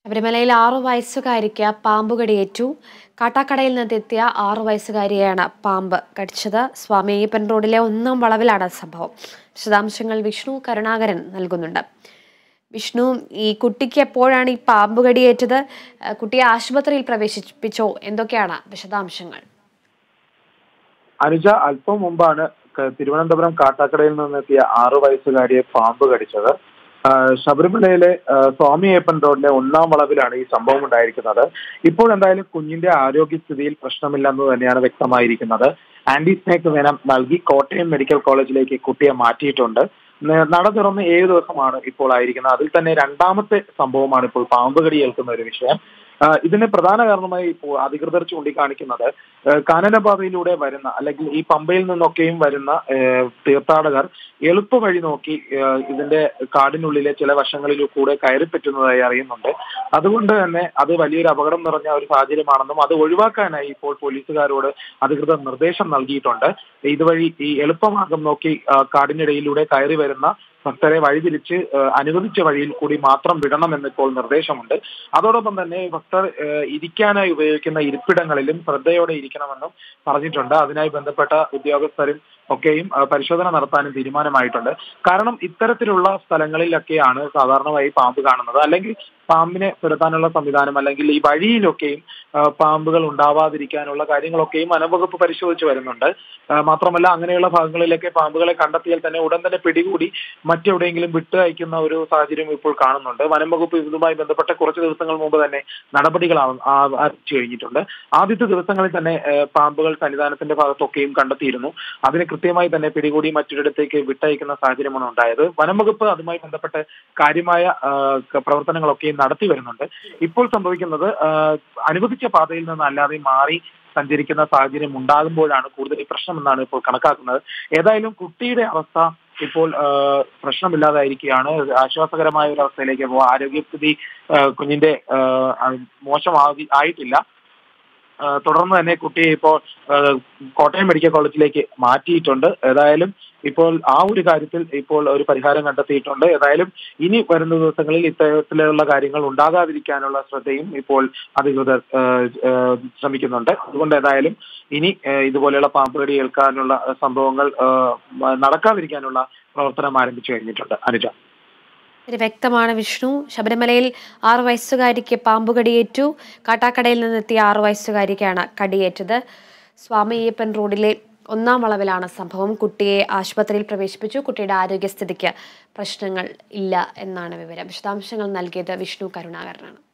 ശബരിമലയിൽ ആറു വയസ്സുകാരിക്ക് പാമ്പ് കടിയേറ്റു കാട്ടാക്കടയിൽ നിന്നെത്തിയ ആറു വയസ്സുകാരിയെയാണ് പാമ്പ് കടിച്ചത് സ്വാമി അയ്യപ്പൻ റോഡിലെ ഒന്നാം വളവിലാണ് സംഭവം വിശദാംശങ്ങൾ വിഷ്ണു കരുണാകരൻ നൽകുന്നുണ്ട് വിഷ്ണു ഈ കുട്ടിക്ക് എപ്പോഴാണ് ഈ പാമ്പ് കടിയേറ്റത് ഏഹ് കുട്ടിയെ ആശുപത്രിയിൽ പ്രവേശിപ്പിച്ചോ എന്തൊക്കെയാണ് വിശദാംശങ്ങൾ അനുജ അല്പം മുമ്പാണ് ക- തിരുവനന്തപുരം കാട്ടാക്കടയിൽ നിന്നെത്തിയ ആറു വയസ്സുകാരിയെ പാമ്പ് കടിച്ചത് ആ, ശബരിമലയിലെ ആ, സ്വാമി അയ്യപ്പൻ റോഡിലെ ഒന്നാം വളവിലാണ് ഈ സംഭവം ഉണ്ടായിരിക്കുന്നത് ഇപ്പോൾ എന്തായാലും കുഞ്ഞിന്റെ ആരോഗ്യസ്ഥിതിയിൽ പ്രശ്നമില്ലെന്ന് തന്നെയാണ് വ്യക്തമായിരിക്കുന്നത് ആന്റി സ്നേക്ക് വെനം നൽകി കോട്ടയം മെഡിക്കൽ കോളേജിലേക്ക് കുട്ടിയെ മാറ്റിയിട്ടുണ്ട് ന- നട തുറന്ന് ഏഴ് ദിവസമാണ് ഇപ്പോൾ ആയിരിക്കുന്നത് അതിൽ തന്നെ രണ്ടാമത്തെ സംഭവമാണ് ഇപ്പോൾ പാമ്പ് കടി ഏൽക്കുന്ന ഒരു വിഷയം ആ, ഇതിന് പ്രധാന കാരണമായി ഇപ്പോൾ അധികൃതർ ചൂണ്ടിക്കാണിക്കുന്നത് ആ, കാനനപാതയിലൂടെ വരുന്ന അല്ലെങ്കിൽ ഈ പമ്പയിൽ നിന്നൊക്കെയും വരുന്ന ആ, തീർത്ഥാടകർ എളുപ്പ വഴി നോക്കി ആ, ഇതിന്റെ കാടിനുള്ളിലെ ചില വശങ്ങളിൽ കൂടെ കയറി പറ്റുന്നതായി അറിയുന്നുണ്ട് അതുകൊണ്ട് തന്നെ അത് വലിയൊരു അപകടം നിറഞ്ഞ ഒരു സാഹചര്യമാണെന്നും അത് ഒഴിവാക്കാനായി ഇപ്പോൾ പോലീസുകാരോട് അധികൃതർ നിർദ്ദേശം നൽകിയിട്ടുണ്ട് ഇതുവഴി ഈ എളുപ്പമാർഗം നോക്കി ആ, കാടിനിടയിലൂടെ കയറി വരുന്ന ഭക്തരെ വഴിതിരിച്ച് ആ, അനുവദിച്ച വഴിയിൽ കൂടി മാത്രം വിടണമെന്ന് ഇപ്പോൾ നിർദ്ദേശമുണ്ട് അതോടൊപ്പം തന്നെ ഭക്തർ ആ, ഇരിക്കാനായി ഉപയോഗിക്കുന്ന ഇരിപ്പിടങ്ങളിലും ശ്രദ്ധയോടെ ഇരിക്കണമെന്നും പറഞ്ഞിട്ടുണ്ട് അതിനായി ബന്ധപ്പെട്ട ഉദ്യോഗസ്ഥരും ഒക്കെയും ആ, പരിശോധന നടത്താനും തീരുമാനമായിട്ടുണ്ട് കാരണം ഇത്തരത്തിലുള്ള സ്ഥലങ്ങളിലൊക്കെയാണ് സാധാരണമായി പാമ്പ് കാണുന്നത് അല്ലെങ്കിൽ പാമ്പിനെ തുരത്താനുള്ള സംവിധാനം അല്ലെങ്കിൽ ഈ വഴിയിലൊക്കെയും ആ, പാമ്പുകൾ ഉണ്ടാവാതിരിക്കാനുള്ള കാര്യങ്ങളൊക്കെയും വനംവകുപ്പ് പരിശോധിച്ച് വരുന്നുണ്ട് ആ, മാത്രമല്ല അങ്ങനെയുള്ള ഭാഗങ്ങളിലേക്ക് പാമ്പുകളെ കണ്ടെത്തിയാൽ തന്നെ ഉടൻ തന്നെ പിടികൂടി മറ്റെവിടെയെങ്കിലും വിട്ട് അയക്കുന്ന ഒരു സാഹചര്യം ഇപ്പോൾ കാണുന്നുണ്ട് വനംവകുപ്പ് ഇതുമായി ബന്ധപ്പെട്ട കുറച്ച് ദിവസങ്ങൾ മുമ്പ് തന്നെ നടപടികൾ ആ- ആ- ആരംഭിച്ചു കഴിഞ്ഞിട്ടുണ്ട് ആദ്യത്തെ ദിവസങ്ങളിൽ തന്നെ ആ, പാമ്പുകൾ സന്നിധാനത്തിന്റെ ഭാഗത്തൊക്കെയും കണ്ടെത്തിയിരുന്നു അതിന് കൃത്യമായി തന്നെ പിടികൂടി മറ്റൊരിടത്തേക്ക് വിട്ടയക്കുന്ന സാഹചര്യമാണ് ഉണ്ടായത് വനംവകുപ്പ് അതുമായി ബന്ധപ്പെട്ട് കാര്യമായ ആ, ക- പ്രവർത്തനങ്ങളൊക്കെയും നടത്തി വരുന്നുണ്ട് ഇപ്പോൾ സംഭവിക്കുന്നത് ആ, അനുവദിച്ച പാതയിൽ നിന്ന് അല്ലാതെ മാറി സഞ്ചരിക്കുന്ന സാഹചര്യം ഉണ്ടാകുമ്പോഴാണ് കൂടുതൽ ഈ പ്രശ്നമെന്നാണ് ഇപ്പോൾ കണക്കാക്കുന്നത് ഏതായാലും കുട്ടിയുടെ അവസ്ഥ ഇപ്പോൾ ആ, പ്രശ്നമില്ലാതായിരിക്കുകയാണ് ആശ്വാസകരമായ ഒരു അവസ്ഥയിലേക്ക് പോകും ആരോഗ്യസ്ഥിതി ആ, കുഞ്ഞിന്റെ ആ, ആ, മോശമാകി ആയിട്ടില്ല ആ, തുടർന്ന് തന്നെ കുട്ടിയെ ഇപ്പോൾ ആ, കോട്ടയം മെഡിക്കൽ കോളേജിലേക്ക് മാറ്റിയിട്ടുണ്ട് ഏതായാലും ഇപ്പോൾ ആ ഒരു കാര്യത്തിൽ ഇപ്പോൾ ഒരു പരിഹാരം കണ്ടെത്തിയിട്ടുണ്ട് ഏതായാലും ഇനി വരുന്ന ദിവസങ്ങളിൽ ഇത്തരത്തിലുള്ള കാര്യങ്ങൾ ഉണ്ടാകാതിരിക്കാനുള്ള ശ്രദ്ധയും ഇപ്പോൾ അധികൃതർ ആ, ആ, ശ്രമിക്കുന്നുണ്ട് അതുകൊണ്ട് ഏതായാലും ഇനി ആ, ഇതുപോലെയുള്ള പാമ്പുകടി ഏൽക്കാനുള്ള സംഭവങ്ങൾ ആ, നടക്കാതിരിക്കാനുള്ള പ്രവർത്തനം ആരംഭിച്ചു കഴിഞ്ഞിട്ടുണ്ട് അനുജ ഒരു വ്യക്തമാണ് വിഷ്ണു ശബരിമലയിൽ ആറു വയസ്സുകാരിക്ക് പാമ്പ് കടിയേറ്റു കാട്ടാക്കടയിൽ നിന്നെത്തിയ ആറു വയസ്സുകാരിക്കാണ് കടിയേറ്റത് സ്വാമി അയ്യപ്പൻ റോഡിലെ ഒന്നാം വളവിലാണ് സംഭവം കുട്ടിയെ ആശുപത്രിയിൽ പ്രവേശിപ്പിച്ചു കുട്ടിയുടെ ആരോഗ്യസ്ഥിതിക്ക് പ്രശ്നങ്ങൾ ഇല്ല എന്നാണ് വിവരം വിശദാംശങ്ങൾ നൽകിയത് വിഷ്ണു കരുണാകരനാണ്